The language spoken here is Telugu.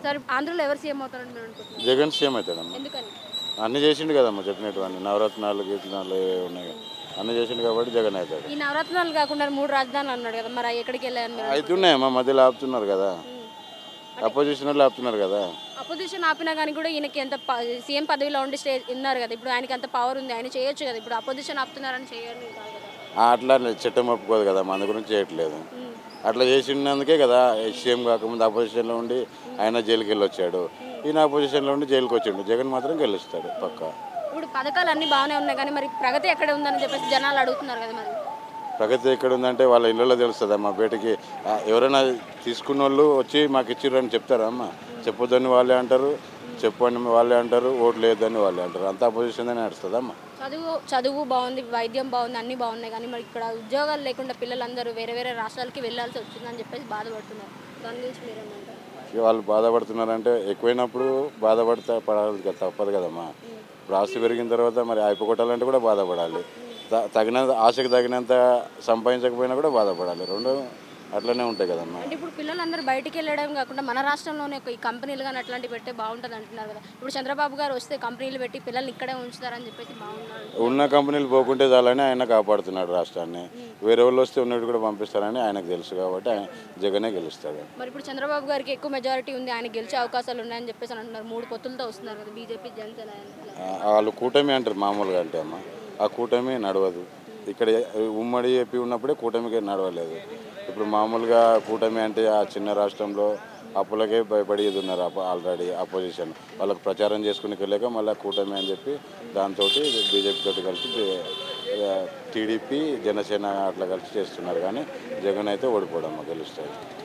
సార్ ఆంధ్రలో ఎవరు సీఎం అవుతారని మీరు అనుకుంటున్నారు జగన్ సీఎం అవుతాడమ్మా ఎందుకని అన్ని చేసిండు కదమ్మా చెప్పినటువంటి నవరత్నాలు గీతనాలు ఏవే ఉన్నాయి కదా. అన్ని చేసిండు కాబట్టి జగన్ అవుతాడు ఈ నవరత్నాలు కాకుండా మూడు రాజధానులు అన్నాడు కదా మరి అవి ఎక్కడికి వెళ్ళాయని మీరు అవుతున్నాయమ్మా మధ్యలో ఆపుతున్నారు కదా అపోజిషన్ వాళ్ళు ఆపుతున్నారు కదా అపోజిషన్ ఆపినా కానీ కూడా ఈయనకి ఎంత సీఎం పదవిలో ఉండి స్టే ఉన్నారు కదా ఇప్పుడు ఆయనకి అంత పవర్ ఉంది ఆయన చేయొచ్చు కదా ఇప్పుడు అపోజిషన్ ఆపుతున్నారని చేయని కాదు కదా ఆ, అట్లా చట్టం ఒప్పుకోదు కదా మన గురించి చేయట్లేదు అట్లా చేసినందుకే కదా సీఎం కాకముందు అపోజిషన్లో ఉండి ఆయన జైలుకి వెళ్ళి వచ్చాడు ఈయన అపోజిషన్లో ఉండి జైలుకి వచ్చిండు జగన్ మాత్రం గెలుస్తాడు పక్కా ఇప్పుడు పథకాలు అన్నీ బాగానే ఉన్నాయి కానీ మరి ప్రగతి ఎక్కడ ఉందని చెప్పేసి జనాలు అడుగుతున్నారు కదా మరి ప్రగతి ఎక్కడ ఉందంటే వాళ్ళ ఇళ్ళలో తెలుస్తుంది అమ్మా బయటకి ఆ, ఎవరైనా తీసుకున్న వాళ్ళు వచ్చి మాకు ఇచ్చిర్రు అని చెప్తారా అమ్మ చెప్పొద్దని వాళ్ళే అంటారు చెప్పండి వాళ్ళే అంటారు ఓట్లు వేయొద్దని వాళ్ళే అంటారు అంత అపోజిషన్ అని నడుస్తుంది అమ్మ చదువు చదువు బాగుంది వైద్యం బాగుంది అన్నీ బాగున్నాయి కానీ మరి ఇక్కడ ఉద్యోగాలు లేకుండా పిల్లలందరూ వేరే వేరే రాష్ట్రాలకి వెళ్ళాల్సి వచ్చిందని చెప్పేసి బాధపడుతున్నారు దాని గురించి మీరేమంటారు ఇక వాళ్ళు బాధపడుతున్నారంటే ఎక్కువైనప్పుడు బాధపడతా పడాలి కదా తప్పదు కదమ్మా ఇప్పుడు ఆస్తి పెరిగిన తర్వాత మరి అయిపోగొట్టాలంటే కూడా బాధపడాలి త- తగినంత ఆశకు తగినంత సంపాదించకపోయినా కూడా బాధపడాలి రెండు అట్లనే ఉంటాయి కదమ్మా అంటే ఇప్పుడు పిల్లలందరూ బయటికి వెళ్ళడం కాకుండా మన రాష్ట్రంలోనే ఒక ఈ కంపెనీలు కానీ అట్లాంటివి పెడితే బాగుంటుంది అంటున్నారు కదా ఇప్పుడు చంద్రబాబు గారు వస్తే కంపెనీలు పెట్టి పిల్లల్ని ఇక్కడే ఉంచుతారని చెప్పేసి బాగున్నారు ఉన్న కంపెనీలు పోకుంటే చాలని ఆయన కాపాడుతున్నాడు రాష్ట్రాన్ని వేరే వాళ్ళు వస్తే ఉన్నట్టు కూడా పంపిస్తారని ఆయనకు తెలుసు కాబట్టి ఆయన జగనే గెలుస్తాడు మరి ఇప్పుడు చంద్రబాబు గారికి ఎక్కువ మెజారిటీ ఉంది ఆయన గెలిచే అవకాశాలు ఉన్నాయని చెప్పేసి అని అంటున్నారు మూడు పొత్తులతో వస్తున్నారు కదా బీజేపీ జనసేన ఇట్లా. ఆ, వాళ్ళు కూటమి అంటారు మామూలుగా అంటే అమ్మ ఆ కూటమి నడవదు ఇక్కడ ఉమ్మడి ఏపీ ఉన్నప్పుడే కూటమికి నడవలేదు ఇప్పుడు మామూలుగా కూటమి అంటే ఆ చిన్న రాష్ట్రంలో అప్పులకే భయపడి ఇది ఉన్నారు అప- ఆల్రెడీ అపోజిషన్ వాళ్ళకి ప్రచారం చేసుకుని వెళ్ళాక మళ్ళీ కూటమి అని చెప్పి దాంతో బీజేపీ తోటి కలిసి టీడీపీ జనసేన అట్లా కలిసి చేస్తున్నారు కానీ జగన్ అయితే ఓడిపోవడం గెలుస్తాడు